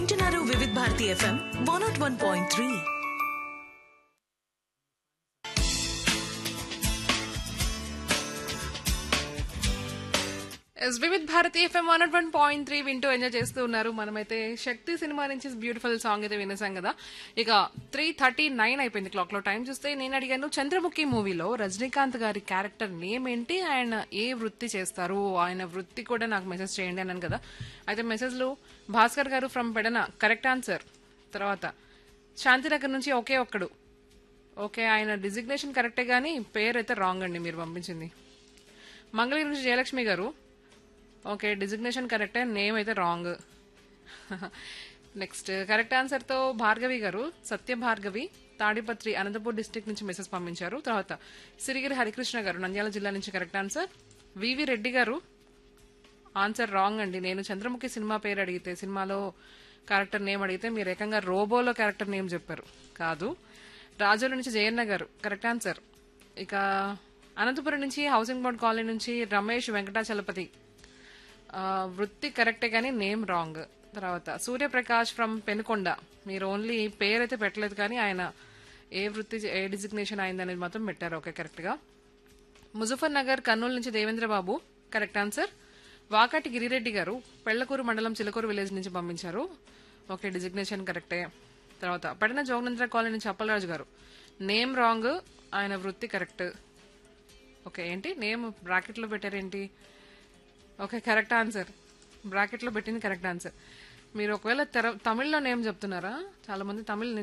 వింటున్నారు Vividh Bharati FM one not one point three yes Vividh Bharati FM one one point three వింటూ enjoy చేస్తూ ఉన్నారు మనమైతే శక్తి సినిమా నుంచి బ్యూటిఫుల్ సాంగ్ అయితే వినేసాం కదా ఇక త్రీ థర్టీ నైన్ అయిపోయింది క్లాక్ లో టైం చూస్తే నేను అడిగాను చంద్రముఖి మూవీలో రజనీకాంత్ గారి క్యారెక్టర్ నేమ్ ఏంటి ఆయన ఏ వృత్తి చేస్తారు ఆయన వృత్తి కూడా నాకు మెసేజ్ చేయండి అన్నాను కదా అయితే మెసేజ్లు భాస్కర్ గారు ఫ్రమ్ పెడన కరెక్ట్ ఆన్సర్ తర్వాత శాంతినగర్ నుంచి ఒకే ఒక్కడు ఓకే ఆయన డిజిగ్నేషన్ కరెక్టే కానీ పేరు అయితే రాంగ్ అండి మీరు పంపించింది మంగళగిరి నుంచి జయలక్ష్మి గారు ఓకే డిజిగ్నేషన్ కరెక్టే నేమ్ అయితే రాంగ్ నెక్స్ట్ కరెక్ట్ ఆన్సర్తో భార్గవి గారు సత్య భార్గవి తాడిపత్రి అనంతపూర్ డిస్టిక్ నుంచి మెసేజ్ పంపించారు తర్వాత సిరిగిరి హరికృష్ణ గారు నంద్యాల జిల్లా నుంచి కరెక్ట్ ఆన్సర్ వివి రెడ్డి గారు ఆన్సర్ రాంగ్ అండి నేను చంద్రముఖి సినిమా పేరు అడిగితే సినిమాలో క్యారెక్టర్ నేమ్ అడిగితే మీరు ఏకంగా రోబోలో క్యారెక్టర్ నేమ్ చెప్పారు కాదు రాజోల నుంచి జయన్న గారు కరెక్ట్ ఆన్సర్ ఇక అనంతపురం నుంచి హౌసింగ్ బోర్డ్ కాలనీ నుంచి రమేష్ వెంకటాచలపతి ఆ, వృత్తి కరెక్టే కానీ నేమ్ రాంగ్ తర్వాత సూర్యప్రకాష్ ఫ్రమ్ పెనుకొండ మీరు ఓన్లీ పేరు అయితే పెట్టలేదు కానీ ఆయన ఏ వృత్తి ఏ డిజిగ్నేషన్ అయింది అనేది మాత్రం పెట్టారు ఓకే కరెక్ట్గా ముజఫర్ నగర్ కర్నూలు నుంచి దేవేంద్ర బాబు కరెక్ట్ ఆన్సర్ వాకాటి గిరిరెడ్డి గారు పెళ్లకూరు మండలం చిలకూరు విలేజ్ నుంచి పంపించారు ఓకే డిజిగ్నేషన్ కరెక్టే తర్వాత పడిన జోగనంద్ర కాలనీ నుంచి అప్పలరాజు గారు నేమ్ రాంగ్ ఆయన వృత్తి కరెక్ట్ ఓకే ఏంటి నేమ్ బ్రాకెట్లో పెట్టారేంటి ఓకే కరెక్ట్ ఆన్సర్ బ్రాకెట్లో పెట్టింది కరెక్ట్ ఆన్సర్ మీరు ఒకవేళ తెర- తమిళ్లో నేమ్ చెప్తున్నారా చాలా మంది తమిళ్